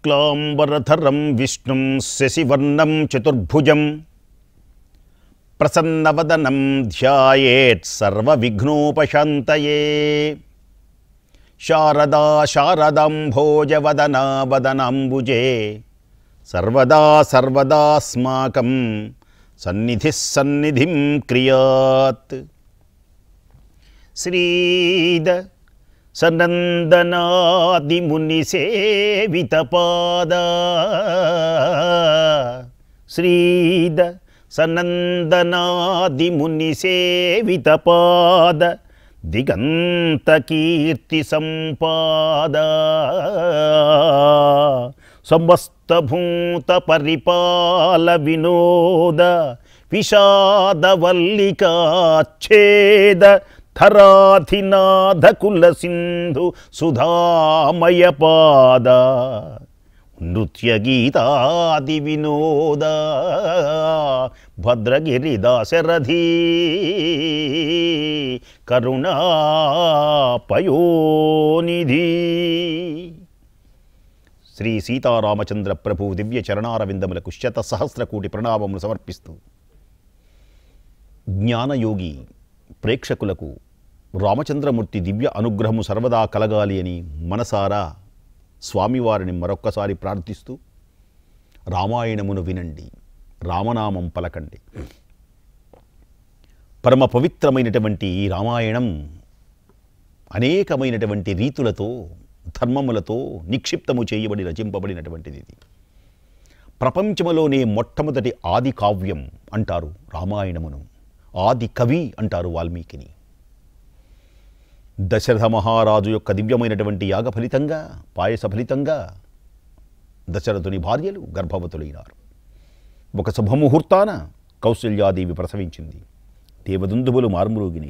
శుక్లాంబరధరం విష్ణుం శశివర్ణం చతుర్భుజం ప్రసన్నవదనం ధ్యాయేత్ సర్వవిఘ్నోపశాంతయే శారదా శారదాంభోజవదనా వదనాంబుజే సర్వదా సర్వదాస్మాకం సన్నిధి సన్నిధిం క్రియాత్ శ్రీద సనందనాదిమునిసేవితపాద శ్రీద సనందనాదిమునిసేవితపాద దిగంతకీర్తి సంపాద సమస్తభూత పరిపాల వినోద విషాదవల్లికాచ్ఛేద ధరాధినాథ కుల సింధు సుధామయ పాద నృత్య గీతాది వినోద భద్రగిరిదాశరథీ కరుణాపయోనిధి శ్రీ సీతారామచంద్ర ప్రభు దివ్య చరణారవిందములకు శత సహస్రకోటి ప్రణామములు సమర్పిస్తూ జ్ఞానయోగి ప్రేక్షకులకు రామచంద్రమూర్తి దివ్య అనుగ్రహము సర్వదా కలగాలి అని మనసారా స్వామివారిని మరొక్కసారి ప్రార్థిస్తూ రామాయణమును వినండి రామనామం పలకండి పరమ పవిత్రమైనటువంటి ఈ రామాయణం అనేకమైనటువంటి రీతులతో ధర్మములతో నిక్షిప్తము చేయబడి రచింపబడినటువంటిది ఇది ప్రపంచములోనే మొట్టమొదటి ఆది కావ్యం అంటారు రామాయణమును ఆది కవి అంటారు వాల్మీకిని దశరథ మహారాజు యొక్క దివ్యమైనటువంటి యాగ ఫలితంగా పాయస ఫలితంగా దశరథుని భార్యలు గర్భవతులైనారు ఒక శుభముహూర్తాన కౌశల్యాదేవి ప్రసవించింది దేవదుందుబులు మార్మురుగిని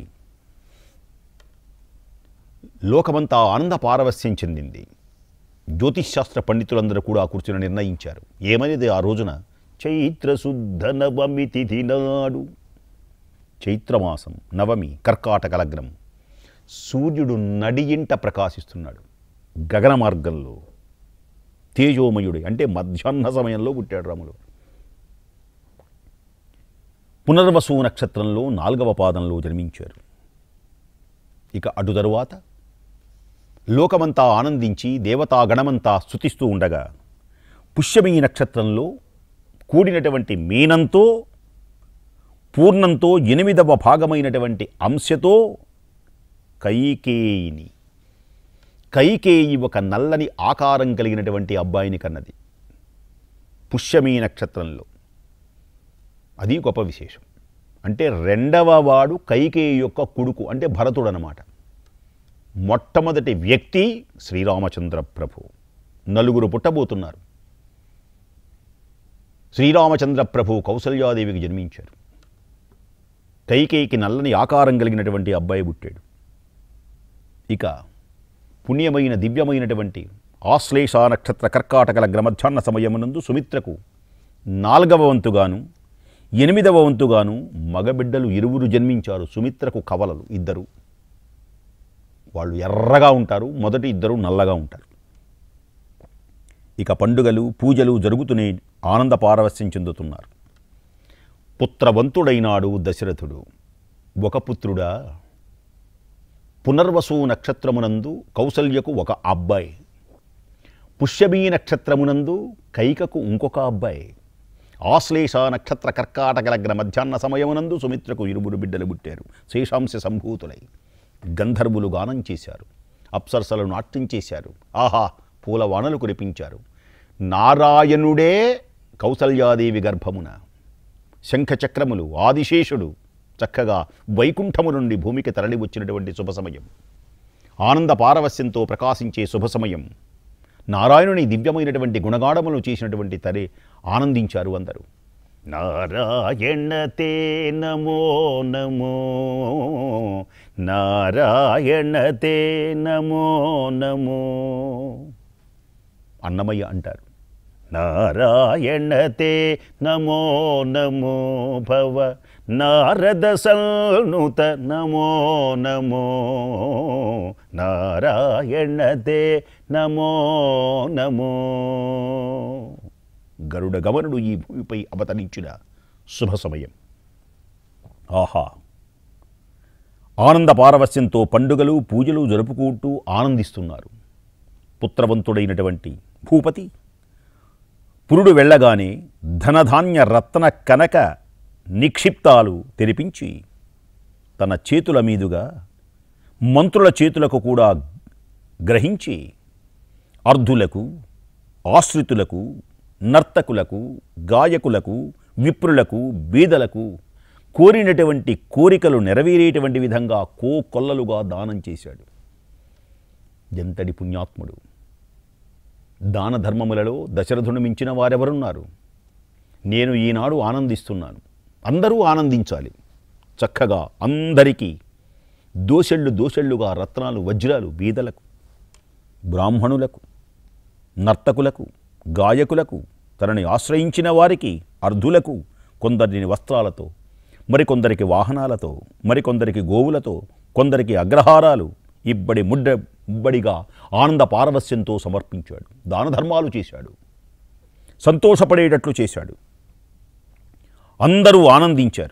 లోకమంతా ఆనంద పారవస్యం చెందింది జ్యోతిష్శాస్త్ర పండితులందరూ కూడా కూర్చుని నిర్ణయించారు ఏమనేది ఆ రోజున చైత్రశుద్ధ నవమి తిథి నాడు చైత్రమాసం నవమి కర్కాటక లగ్నం సూర్యుడు నడియింట ప్రకాశిస్తున్నాడు గగన మార్గంలో తేజోమయుడి అంటే మధ్యాహ్న సమయంలో పుట్టాడు రాములు పునర్వసు నక్షత్రంలో నాలుగవ పాదంలో జన్మించారు ఇక అటు తరువాత లోకమంతా ఆనందించి దేవతాగణమంతా స్తుతిస్తూ ఉండగా పుష్యమీ నక్షత్రంలో కూడినటువంటి మీనంతో పూర్ణంతో ఎనిమిదవ భాగమైనటువంటి అంశతో కైకేయిని కైకేయి ఒక నల్లని ఆకారం కలిగినటువంటి అబ్బాయిని కన్నది పుష్యమీ నక్షత్రంలో అది గొప్ప విశేషం అంటే రెండవ వాడు కైకేయి యొక్క కొడుకు అంటే భరతుడు అన్నమాట మొట్టమొదటి వ్యక్తి శ్రీరామచంద్ర ప్రభు నలుగురు పుట్టబోతున్నారు శ్రీరామచంద్ర ప్రభు కౌసల్యాదేవికి జన్మించారు కైకేయికి నల్లని ఆకారం కలిగినటువంటి అబ్బాయి పుట్టాడు ఇక పుణ్యమైన దివ్యమైనటువంటి ఆశ్లేష నక్షత్ర కర్కాటకల గ్రమధ్యాహ్న సమయమునందు సుమిత్రకు నాలుగవ వంతుగాను ఎనిమిదవ వంతుగాను మగబిడ్డలు ఇరువురు జన్మించారు సుమిత్రకు కవలలు ఇద్దరు వాళ్ళు ఎర్రగా ఉంటారు మొదటి ఇద్దరు నల్లగా ఉంటారు ఇక పండుగలు పూజలు జరుగుతూనే ఆనంద పారవస్యం చెందుతున్నారు పుత్రవంతుడైనాడు దశరథుడు ఒక పుత్రుడా పునర్వసు నక్షత్రమునందు కౌసల్యకు ఒక అబ్బాయి పుష్యమీ నక్షత్రమునందు కైకకు ఇంకొక అబ్బాయి ఆశ్లేష నక్షత్ర కర్కాటక లగ్న మధ్యాహ్న సమయమునందు సుమిత్రకు ఇరువురు బిడ్డలు పుట్టారు శేషాంశ సంభూతులై గంధర్వులు గానం చేశారు అప్సరసలను నాట్యం చేశారు ఆహా పూలవానలు కురిపించారు నారాయణుడే కౌసల్యాదేవి గర్భమున శంఖచక్రములు ఆదిశేషుడు చక్కగా వైకుంఠము నుండి భూమికి తరలి వచ్చినటువంటి శుభ సమయం ఆనంద పారవస్యంతో ప్రకాశించే శుభ సమయం నారాయణుని దివ్యమైనటువంటి గుణగాఢములు చేసినటువంటి తరే ఆనందించారు అందరూ నారాయణ తే నమో నమో నారాయణ తే నమో నమో అన్నమయ్య అంటారు నారాయణ తే నమో నమో భవ నారద సల్నుత నమో నమో నారాయణదే నమో నమో గరుడ గమనుడు ఈ భూమిపై అవతరించిన శుభ సమయం ఆహా ఆనంద పారవస్యంతో పండుగలు పూజలు జరుపుకుంటూ ఆనందిస్తున్నారు పుత్రవంతుడైనటువంటి భూపతి పురుడు వెళ్ళగానే ధనధాన్య రత్న కనక నిక్షిప్తాలు తెరిపించి తన చేతుల మీదుగా మంత్రుల చేతులకు కూడా గ్రహించి అర్ధులకు ఆశ్రితులకు నర్తకులకు గాయకులకు విప్రులకు బీదలకు కోరినటువంటి కోరికలు నెరవేరేటువంటి విధంగా కో కొల్లలుగా దానం చేశాడు ఎంతటి పుణ్యాత్ముడు దాన ధర్మములలో దశరథుని మించిన వారెవరున్నారు నేను ఈనాడు ఆనందిస్తున్నాను అందరూ ఆనందించాలి చక్కగా అందరికీ దోసెళ్ళు దోసెళ్ళుగా రత్నాలు వజ్రాలు బీదలకు బ్రాహ్మణులకు నర్తకులకు గాయకులకు తనని ఆశ్రయించిన వారికి అర్ధులకు కొందరిని వస్త్రాలతో మరికొందరికి వాహనాలతో మరికొందరికి గోవులతో కొందరికి అగ్రహారాలు ఇబ్బడి ముడ్డ ముబ్బడిగా ఆనంద పారవస్యంతో సమర్పించాడు దాన ధర్మాలు చేశాడు సంతోషపడేటట్లు చేశాడు అందరూ ఆనందించారు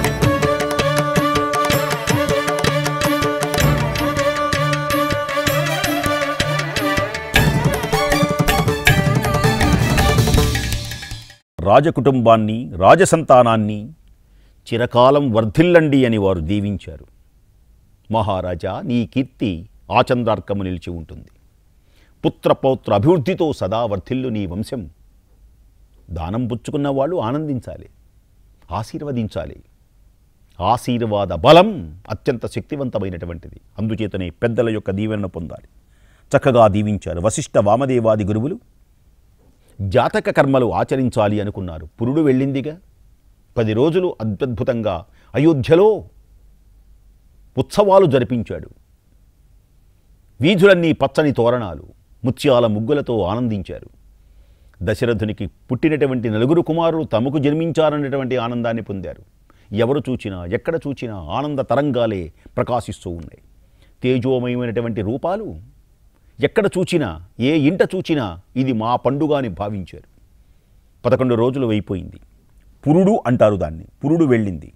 రాజకుటుంబాన్ని రాజసంతానాన్ని చిరకాలం వర్ధిల్లండి అని వారు దీవించారు మహారాజా నీ కీర్తి ఆచంద్రార్కము నిలిచి ఉంటుంది పుత్ర పౌత్ర అభివృద్ధితో సదా వర్ధిల్లు నీ వంశం దానం పుచ్చుకున్న వాళ్ళు ఆనందించాలి ఆశీర్వదించాలి ఆశీర్వాద బలం అత్యంత శక్తివంతమైనటువంటిది అందుచేతనే పెద్దల యొక్క దీవెనను పొందాలి చక్కగా దీవించారు వశిష్ఠ వామదేవాది గురువులు జాతక కర్మలు ఆచరించాలి అనుకున్నారు పురుడు వెళ్ళిందిగా పది రోజులు అత్యద్భుతంగా అయోధ్యలో ఉత్సవాలు జరిపించాడు వీధులన్నీ పచ్చని తోరణాలు ముత్యాల ముగ్గులతో ఆనందించారు దశరథునికి పుట్టినటువంటి నలుగురు కుమారులు తమకు జన్మించారన్నటువంటి ఆనందాన్ని పొందారు ఎవరు చూచినా ఎక్కడ చూచినా ఆనంద తరంగాలే ప్రకాశిస్తూ ఉన్నాయి తేజోమయమైనటువంటి రూపాలు ఎక్కడ చూచినా ఏ ఇంట చూచినా ఇది మా పండుగ అని భావించారు పదకొండు రోజులు అయిపోయింది పురుడు అంటారు దాన్ని పురుడు వెళ్ళింది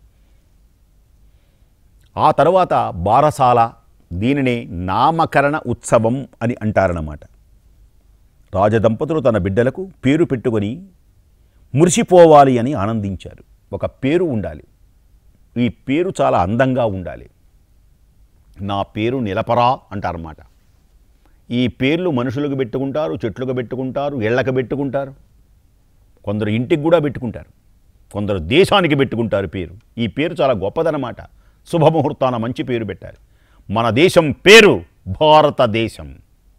ఆ తర్వాత బారసాల దీనినే నామకరణ ఉత్సవం అని అంటారన్నమాట రాజదంపతులు తన బిడ్డలకు పేరు పెట్టుకొని మురిసిపోవాలి అని ఆనందించారు ఒక పేరు ఉండాలి ఈ పేరు చాలా అందంగా ఉండాలి నా పేరు నిలపరా అంటారన్నమాట ఈ పేర్లు మనుషులకు పెట్టుకుంటారు చెట్లకు పెట్టుకుంటారు ఇళ్ళకి పెట్టుకుంటారు కొందరు ఇంటికి కూడా పెట్టుకుంటారు కొందరు దేశానికి పెట్టుకుంటారు పేరు ఈ పేరు చాలా గొప్పదనమాట శుభముహూర్తాన మంచి పేరు పెట్టారు మన దేశం పేరు భారతదేశం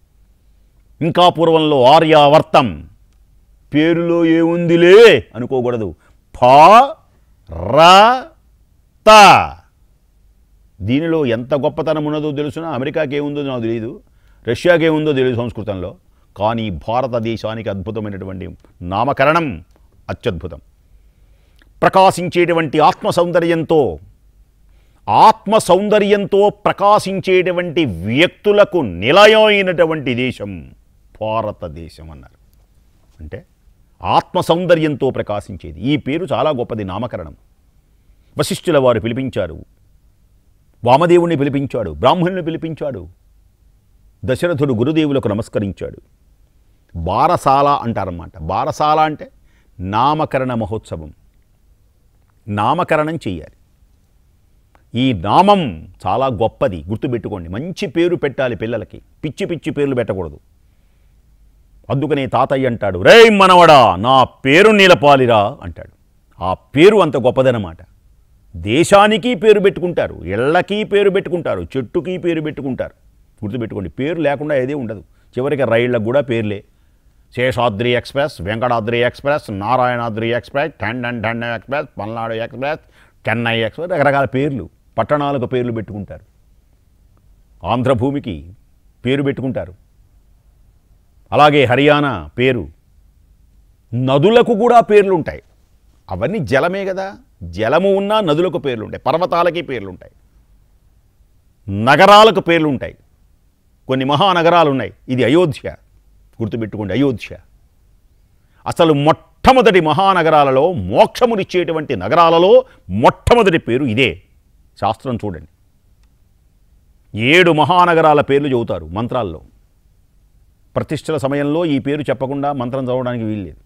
ఇంకా పూర్వంలో ఆర్యావర్తం పేరులో ఏముందిలే అనుకోకూడదు ఫా రా త దీనిలో ఎంత గొప్పతనం ఉన్నదో తెలుసునా అమెరికాకి ఏముందో నాకు తెలియదు రష్యాకి ఏముందో తెలియదు సంస్కృతంలో కానీ భారతదేశానికి అద్భుతమైనటువంటి నామకరణం అత్యద్భుతం ప్రకాశించేటువంటి ఆత్మ సౌందర్యంతో ఆత్మ సౌందర్యంతో ప్రకాశించేటువంటి వ్యక్తులకు నిలయమైనటువంటి దేశం భారతదేశం అన్నారు అంటే ఆత్మ సౌందర్యంతో ప్రకాశించేది ఈ పేరు చాలా గొప్పది నామకరణం వశిష్ఠుల వారు పిలిపించారు వామదేవుణ్ణి పిలిపించాడు బ్రాహ్మణుని పిలిపించాడు దశరథుడు గురుదేవులకు నమస్కరించాడు బారసాల అంటారన్నమాట బారసాల అంటే నామకరణ మహోత్సవం నామకరణం చెయ్యాలి ఈ నామం చాలా గొప్పది గుర్తుపెట్టుకోండి మంచి పేరు పెట్టాలి పిల్లలకి పిచ్చి పిచ్చి పేర్లు పెట్టకూడదు అందుకనే తాతయ్య అంటాడు రే మనవడా నా పేరు నిలపాలిరా అంటాడు ఆ పేరు అంత గొప్పదనమాట దేశానికి పేరు పెట్టుకుంటారు ఇళ్ళకి పేరు పెట్టుకుంటారు చెట్టుకి పేరు పెట్టుకుంటారు గుర్తుపెట్టుకోండి పేరు లేకుండా ఏదే ఉండదు చివరికి రైళ్ళకు కూడా పేర్లే Seshadri express Venkatadri express Narayanadri express ten and ten express Palnadu express Chennai express రకరకాల పేర్లు పట్టణాలకు పేర్లు పెట్టుకుంటారు ఆంధ్రభూమికి పేరు పెట్టుకుంటారు అలాగే హర్యానా పేరు నదులకు కూడా పేర్లు ఉంటాయి అవన్నీ జలమే కదా జలము ఉన్నా నదులకు పేర్లు ఉంటాయి పర్వతాలకి పేర్లు ఉంటాయి నగరాలకు పేర్లు ఉంటాయి కొన్ని మహానగరాలు ఉన్నాయి ఇది అయోధ్య గుర్తుపెట్టుకోండి అయోధ్య అసలు మొట్టమొదటి మహానగరాలలో మోక్షమునిచ్చేటువంటి నగరాలలో మొట్టమొదటి పేరు ఇదే శాస్త్రం చూడండి ఏడు మహానగరాల పేర్లు చెబుతారు మంత్రాల్లో ప్రతిష్టల సమయంలో ఈ పేరు చెప్పకుండా మంత్రం చదవడానికి వీల్లేదు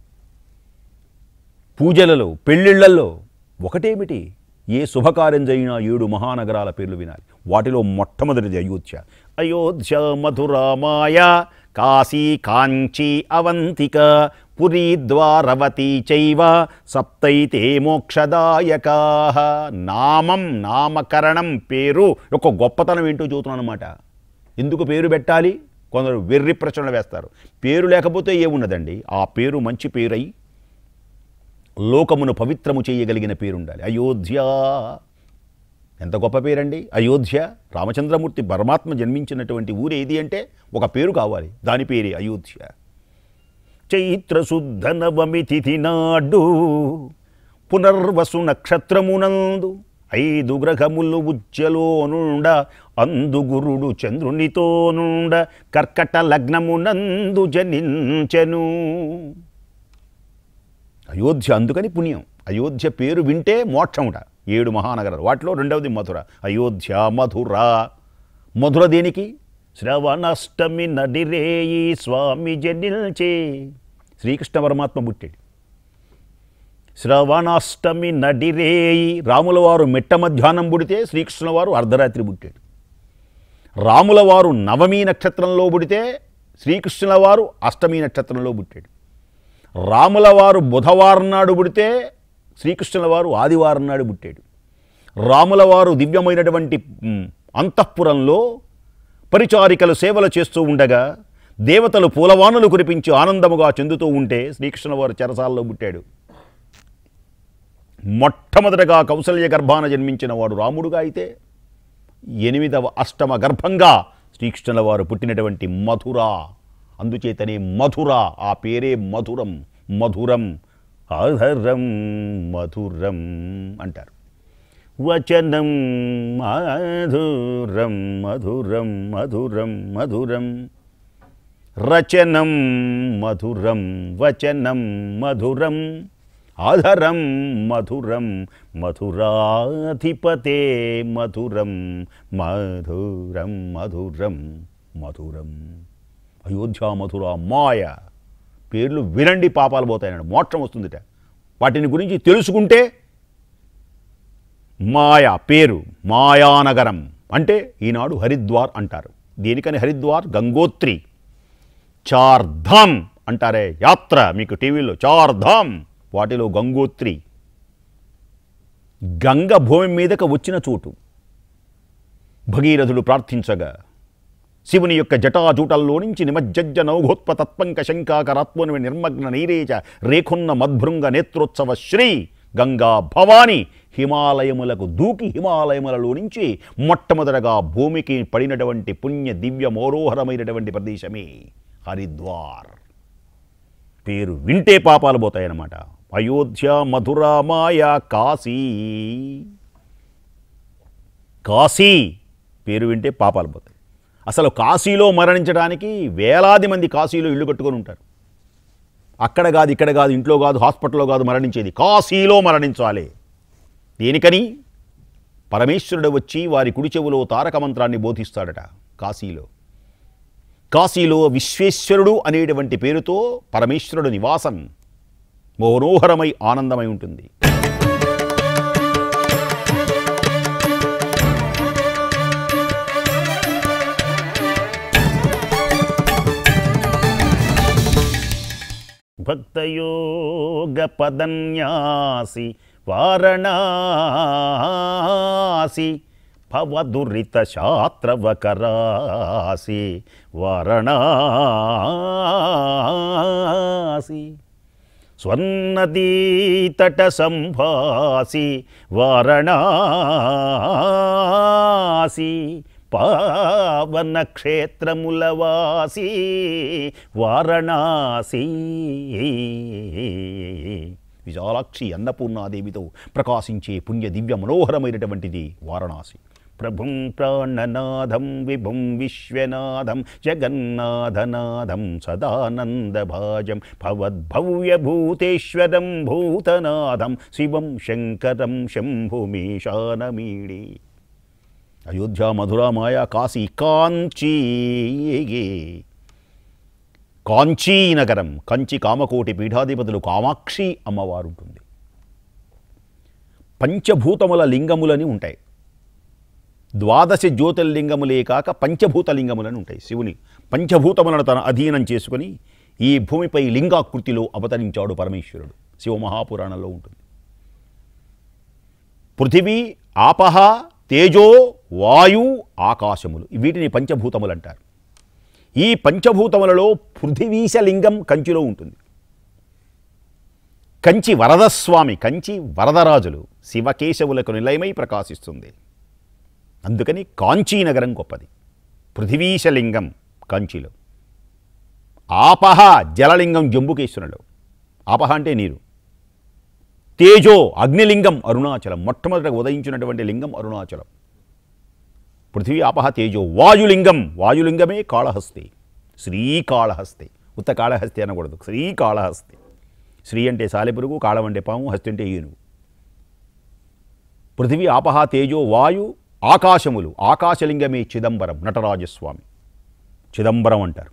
పూజలలో పెళ్ళిళ్ళల్లో ఒకటేమిటి ఏ శుభకార్యం జరిగినా ఏడు మహానగరాల పేర్లు వినాలి వాటిలో మొట్టమొదటిది అయోధ్య అయోధ్య మధురామాయ కాశీ కాంచీ అవంతిక పురీ ద్వారవతి చైవ సప్తైతే మోక్షదాయకా నామం నామకరణం పేరు యొక్క గొప్పతనం ఏంటో చూస్తున్నాను అనమాట ఎందుకు పేరు పెట్టాలి కొందరు వెర్రి ప్రశ్నలు వేస్తారు పేరు లేకపోతే ఏమున్నదండి ఆ పేరు మంచి పేరై లోకమును పవిత్రము చేయగలిగిన పేరుండాలి అయోధ్య ఎంత గొప్ప పేరండి అయోధ్య రామచంద్రమూర్తి పరమాత్మ జన్మించినటువంటి ఊరు ఏది అంటే ఒక పేరు కావాలి దాని పేరే అయోధ్య చైత్రశుద్ధ నవమి తిథి నాడు పునర్వసు నక్షత్రమునందు ఐదు గ్రహములు ఉజ్జలో నుండ అందు గురుడు చంద్రునితో నుండ కర్కట లగ్నమునందు జనించెను అయోధ్య అందుకని పుణ్యం అయోధ్య పేరు వింటే మోక్షముట ఏడు మహానగరాలు వాటిలో రెండవది మధుర అయోధ్య మధుర మధుర దేనికి శ్రవణాష్టమి నడిరేయి స్వామి జనిల్చే శ్రీకృష్ణ పరమాత్మ పుట్టాడు శ్రవణాష్టమి నడిరేయి రాముల వారు మిట్ట మధ్యాహ్నం పుడితే శ్రీకృష్ణ వారు అర్ధరాత్రి పుట్టాడు రాముల వారు నవమి నక్షత్రంలో పుడితే శ్రీకృష్ణుల వారు అష్టమి నక్షత్రంలో పుట్టాడు రాముల వారు బుధవారం నాడు పుడితే శ్రీకృష్ణుల వారు ఆదివారం నాడు పుట్టాడు రాముల వారు దివ్యమైనటువంటి మ్, అంతఃపురంలో పరిచారికలు సేవలు చేస్తూ ఉండగా దేవతలు పూలవానులు కురిపించి ఆనందముగా చెందుతూ ఉంటే శ్రీకృష్ణ వారు చెరసాల్లో పుట్టాడు మొట్టమొదటగా కౌసల్య గర్భాన జన్మించిన వాడు రాముడుగా అయితే ఎనిమిదవ అష్టమ గర్భంగా శ్రీకృష్ణుల వారు పుట్టినటువంటి మధుర అందుచేతనే మధుర ఆ పేరే మధురం మధురం ఆధరం మధురం అంటారు వచనం మధురం మధురం మధురం మధురం రచనం మధురం వచనం మధురం ఆధరం మధురం మధురాధిపతే మధురం మధురం మధురం మధురం అయోధ్య మధుర మాయ పేర్లు వినండి పాపాలు పోతాయన్నాడు మోక్షం వస్తుందిట వాటిని గురించి తెలుసుకుంటే మాయ పేరు మాయానగరం అంటే ఈనాడు హరిద్వార్ అంటారు దేనికని హరిద్వార్ గంగోత్రి చార్ధామ్ అంటారే యాత్ర మీకు టీవీలో చార్ధామ్ వాటిలో గంగోత్రి గంగ భూమి మీదకు వచ్చిన చోటు భగీరథుడు ప్రార్థించగా శివుని యొక్క జటాజూటల్లో నుంచి నిమజ్జజ్జ నౌఘోత్ప తత్పంక శంకాకరాత్మని నిర్మగ్న నీరేచ రేఖున్న మద్భృంగ నేత్రోత్సవ శ్రీ గంగా భవాని హిమాలయములకు దూకి హిమాలయములలో నుంచి మొట్టమొదటగా భూమికి పడినటువంటి పుణ్య దివ్య మోరోహరమైనటువంటి ప్రదేశమే హరిద్వార్ పేరు వింటే పాపాలు పోతాయన్నమాట అయోధ్య మధుర మాయ కాశీ కాశీ పేరు వింటే పాపాలు పోతాయి అసలు కాశీలో మరణించడానికి వేలాది మంది కాశీలో ఇల్లు కట్టుకొని ఉంటారు అక్కడ కాదు ఇక్కడ కాదు ఇంట్లో కాదు హాస్పిటల్లో కాదు మరణించేది కాశీలో మరణించాలి దేనికని పరమేశ్వరుడు వచ్చి వారి కుడి చెవులో తారక మంత్రాన్ని బోధిస్తాడట కాశీలో కాశీలో విశ్వేశ్వరుడు అనేటువంటి పేరుతో పరమేశ్వరుడు నివాసం మనోహరమై ఆనందమై ఉంటుంది భక్తయోగపదన్యాసి వారణాసి భవదురిత శాత్రవకరాసి వారణాసి స్వర్ణదీతట సంభాసి వారణాసి పావన క్షేత్రములవాసి వారణాసి విశాలాక్షి అన్నపూర్ణాదేవితో ప్రకాశించే పుణ్య దివ్య మనోహరమైనటువంటిది వారణాసి ప్రభుం ప్రాణనాథం విభుం విశ్వనాథం జగన్నాథనాథం సదానందభాజం భవద్భవ్యభూతేశ్వరం భూతనాథం శివం శంకరం శంభుమీశానమీడే అయోధ్య మధుర మాయా కాశీ కాంచీ కాంచీ నగరం కంచి కామకోటి పీఠాధిపతులు కామాక్షి అమ్మవారు ఉంటుంది పంచభూతముల లింగములని ఉంటాయి ద్వాదశ జ్యోతిర్లింగములే కాక పంచభూత లింగములని ఉంటాయి శివుని పంచభూతములను తన అధీనం చేసుకుని ఈ భూమిపై లింగాకృతిలో అవతరించాడు పరమేశ్వరుడు శివ మహాపురాణంలో ఉంటుంది పృథివీ ఆపహ తేజో వాయు ఆకాశములు వీటిని పంచభూతములు అంటారు ఈ పంచభూతములలో పృథివీశ లింగం కంచిలో ఉంటుంది కంచి వరదస్వామి కంచి వరదరాజులు శివకేశవులకు నిలయమై ప్రకాశిస్తుంది అందుకని కాంచీనగరం గొప్పది పృథివీశలింగం కంచిలో ఆపహ జలలింగం జంబుకేశ్వరులో ఆపహ అంటే నీరు తేజో అగ్నిలింగం అరుణాచలం మొట్టమొదట ఉదయించినటువంటి లింగం అరుణాచలం పృథివీ ఆపహ తేజో వాయులింగం వాయులింగమే కాళహస్తి శ్రీకాళహస్తి ఉత్త కాళహస్తి అనకూడదు శ్రీకాళహస్తి శ్రీ అంటే సాలెపురుగు కాళం అంటే పాము హస్తి అంటే ఏనుగు పృథివీ ఆపహ తేజో వాయు ఆకాశములు ఆకాశలింగమే చిదంబరం నటరాజస్వామి చిదంబరం అంటారు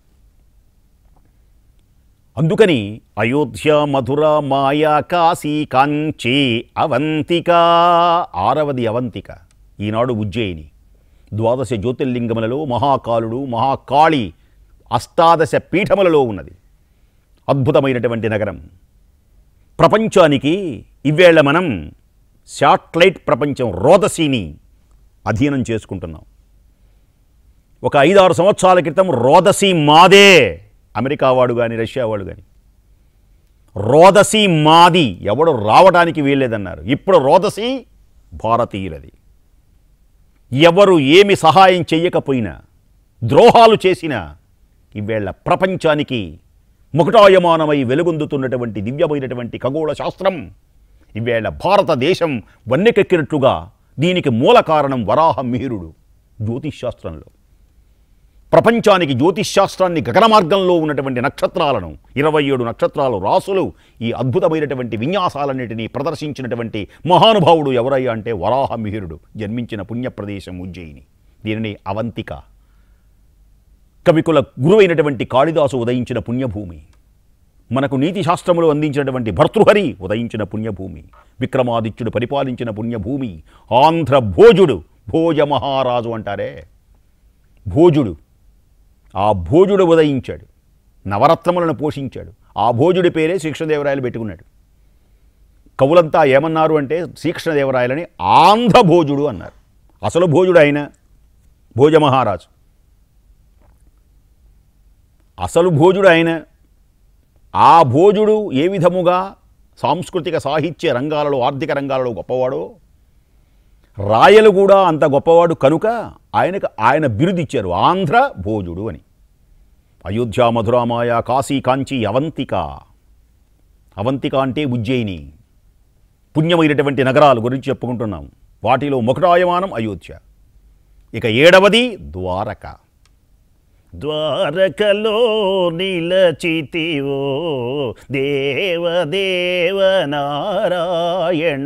అందుకని అయోధ్య మధుర మాయా కాశీ కాంచీ అవంతిక ఆరవది అవంతిక ఈనాడు ఉజ్జయిని ద్వాదశ జ్యోతిర్లింగములలో మహాకాలుడు మహాకాళి అష్టాదశ పీఠములలో ఉన్నది అద్భుతమైనటువంటి నగరం ప్రపంచానికి ఇవేళ మనం శాటిలైట్ ప్రపంచం రోదసీని అధీనం చేసుకుంటున్నాం ఒక ఐదారు సంవత్సరాల క్రితం రోదసీ మాదే అమెరికా వాడు కానీ రష్యా వాడు కానీ రోదసీ మాది ఎవడు రావడానికి వీల్లేదన్నారు ఇప్పుడు రోదసీ భారతీయులది ఎవరు ఏమి సహాయం చెయ్యకపోయినా ద్రోహాలు చేసినా ఈవేళ ప్రపంచానికి ముకటాయమానమై వెలుగొందుతున్నటువంటి దివ్యమైనటువంటి ఖగోళ శాస్త్రం ఈవేళ భారతదేశం వన్నెకెక్కినట్లుగా దీనికి మూల కారణం వరాహ మిహిరుడు జ్యోతిష్శాస్త్రంలో ప్రపంచానికి జ్యోతిష్శాస్త్రాన్ని గగన మార్గంలో ఉన్నటువంటి నక్షత్రాలను ఇరవై ఏడు నక్షత్రాలు రాసులు ఈ అద్భుతమైనటువంటి విన్యాసాలన్నిటినీ ప్రదర్శించినటువంటి మహానుభావుడు ఎవరయ్యా అంటే వరాహ మిహిరుడు జన్మించిన పుణ్యప్రదేశం ఉజ్జయిని దీనిని అవంతిక కవికుల గురువైనటువంటి కాళిదాసు ఉదయించిన పుణ్యభూమి మనకు నీతి శాస్త్రములు అందించినటువంటి భర్తృహరి ఉదయించిన పుణ్యభూమి విక్రమాదిత్యుడు పరిపాలించిన పుణ్యభూమి ఆంధ్ర భోజుడు భోజ మహారాజు అంటారే భోజుడు ఆ భోజుడు ఉదయించాడు నవరత్నములను పోషించాడు ఆ భోజుడి పేరే శ్రీకృష్ణదేవరాయలు పెట్టుకున్నాడు కవులంతా ఏమన్నారు అంటే శ్రీకృష్ణదేవరాయలని ఆంధ్ర భోజుడు అన్నారు అసలు భోజుడు ఆయన భోజ మహారాజు అసలు భోజుడు ఆయన ఆ భోజుడు ఏ విధముగా సాంస్కృతిక సాహిత్య రంగాలలో ఆర్థిక రంగాలలో గొప్పవాడో రాయలు కూడా అంత గొప్పవాడు కనుక ఆయనకు ఆయన బిరుదిచ్చారు ఆంధ్ర భోజుడు అని అయోధ్య మధురామాయ కాశీ కాంచి అవంతిక అవంతిక అంటే ఉజ్జయిని పుణ్యమైనటువంటి నగరాల గురించి చెప్పుకుంటున్నాం వాటిలో ముఖటాయమానం అయోధ్య ఇక ఏడవది ద్వారక ద్వారకలో నిలచితివో దేవదేవ నారాయణ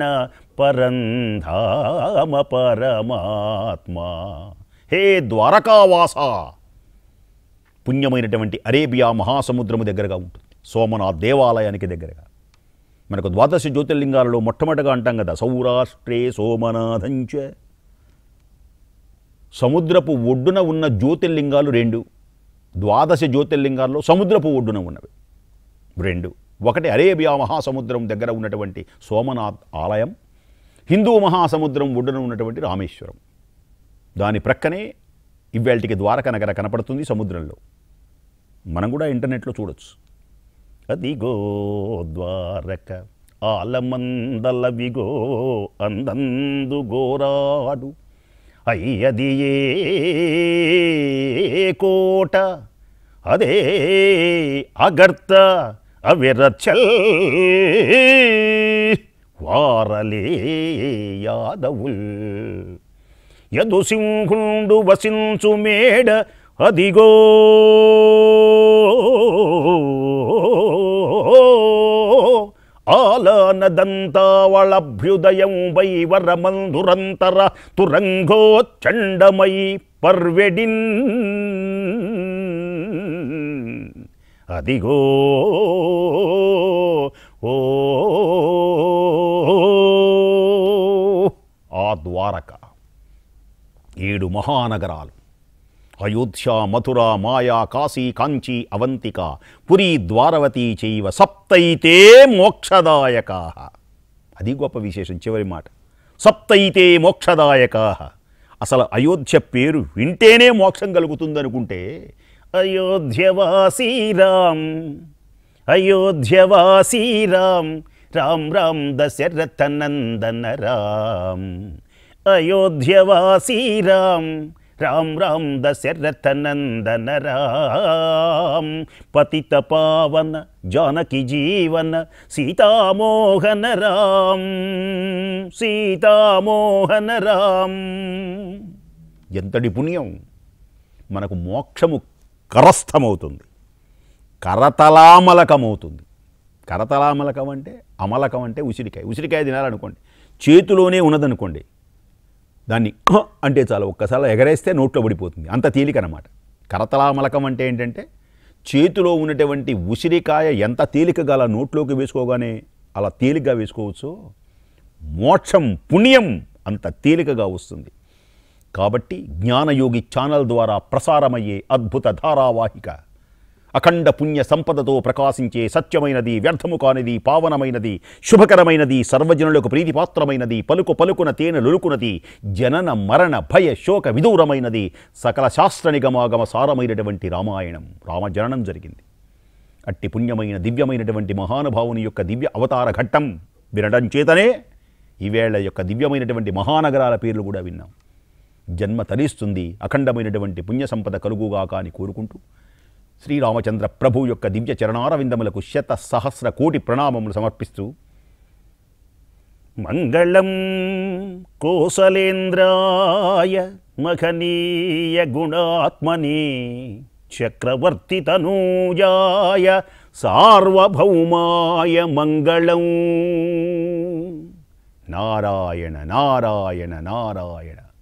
పరంధామ పరమాత్మ హే ద్వారకావాస పుణ్యమైనటువంటి అరేబియా మహాసముద్రము దగ్గరగా ఉంటుంది సోమనాథ్ దేవాలయానికి దగ్గరగా మనకు ద్వాదశ జ్యోతిర్లింగాలలో మొట్టమొదటిగా అంటాం కదా సౌరాష్ట్రే సోమనాథంచ సముద్రపు ఒడ్డున ఉన్న జ్యోతిర్లింగాలు రెండు ద్వాదశ జ్యోతిర్లింగాల్లో సముద్రపు ఒడ్డున ఉన్నవి రెండు ఒకటి అరేబియా మహాసముద్రం దగ్గర ఉన్నటువంటి సోమనాథ్ ఆలయం హిందూ మహాసముద్రం ఒడ్డున ఉన్నటువంటి రామేశ్వరం దాని ప్రక్కనే ఇవాళకి ద్వారక నగర కనపడుతుంది సముద్రంలో మనం కూడా ఇంటర్నెట్లో చూడొచ్చు అదిగో ద్వారక ఆలమందల విగో అందందు గోరాడు అయ్యది ఏ కోట అదే అగర్త అవిరచల్ వారలే యాదవుల్ యదు సింహుండు వసించు మేడ అదిగో ఆలనదంతావళభ్యుదయం వైవరమందురంతర తురంగోచ్చండమై పర్వెడిన్ అదిగో ఓ ఆ ద్వారక ఏడు మహానగరాలు అయోధ్య మథుర మాయా కాశీ కాంచీ అవంతిక పురీ ద్వారవతి చైవ సప్తైతే మోక్షదాయకా అది గొప్ప విశేషం చివరి మాట సప్తైతే మోక్షదాయకా అసలు అయోధ్య పేరు వింటేనే మోక్షం కలుగుతుందనుకుంటే అయోధ్యవాసీ రామ్ అయోధ్యవాసీ రామ్ రామ్ రామ్ దశరథ నందన రామ్ అయోధ్యవాసీ రామ్ రామ్ రామ్ దశరథ నందన రామ్ పతిత పావన జానకి జీవన సీతామోహన రామ్ సీతామోహన రామ్ ఎంతటి పుణ్యం మనకు మోక్షము కరస్థమవుతుంది కరతలామలకమవుతుంది కరతలామలకం అంటే అమలకం అంటే ఉసిరికాయ ఉసిరికాయ తినాలనుకోండి చేతిలోనే ఉన్నదనుకోండి దాన్ని "హ" అంటే చాలు ఒక్కసారి ఎగరేస్తే నోట్లో పడిపోతుంది అంత తేలిక అనమాట కరతలామలకం అంటే ఏంటంటే చేతిలో ఉన్నటువంటి ఉసిరికాయ ఎంత తేలికగా అలా నోట్లోకి వేసుకోగానే అలా తేలికగా వేసుకోవచ్చు మోక్షం పుణ్యం అంత తేలికగా వస్తుంది కాబట్టి జ్ఞానయోగి ఛానల్ ద్వారా ప్రసారమయ్యే అద్భుత ధారావాహిక అఖండ పుణ్య సంపదతో ప్రకాశించే సత్యమైనది వ్యర్థము కానిది పావనమైనది శుభకరమైనది సర్వజనులకు ప్రీతిపాత్రమైనది పలుకు పలుకున తేనె లొలుకునది జనన మరణ భయ శోక విదూరమైనది సకల శాస్త్ర నిగమాగమ సారమైనటువంటి రామాయణం రామజననం జరిగింది అట్టి పుణ్యమైన దివ్యమైనటువంటి మహానుభావుని యొక్క దివ్య అవతార ఘట్టం వినడం చేతనే ఈవేళ యొక్క దివ్యమైనటువంటి మహానగరాల పేర్లు కూడా విన్నాం జన్మ తరిస్తుంది అఖండమైనటువంటి పుణ్య సంపద కలుగుగాక అని కోరుకుంటూ శ్రీరామచంద్ర ప్రభు యొక్క దివ్య చరణారవిందములకు శత సహస్ర కోటి ప్రణామములు సమర్పిస్తూ మంగళం కోసలేంద్రాయ మఖనీయ గుణాత్మని చక్రవర్తి తనూజాయ సార్వభౌమాయ మంగళం నారాయణ నారాయణ నారాయణ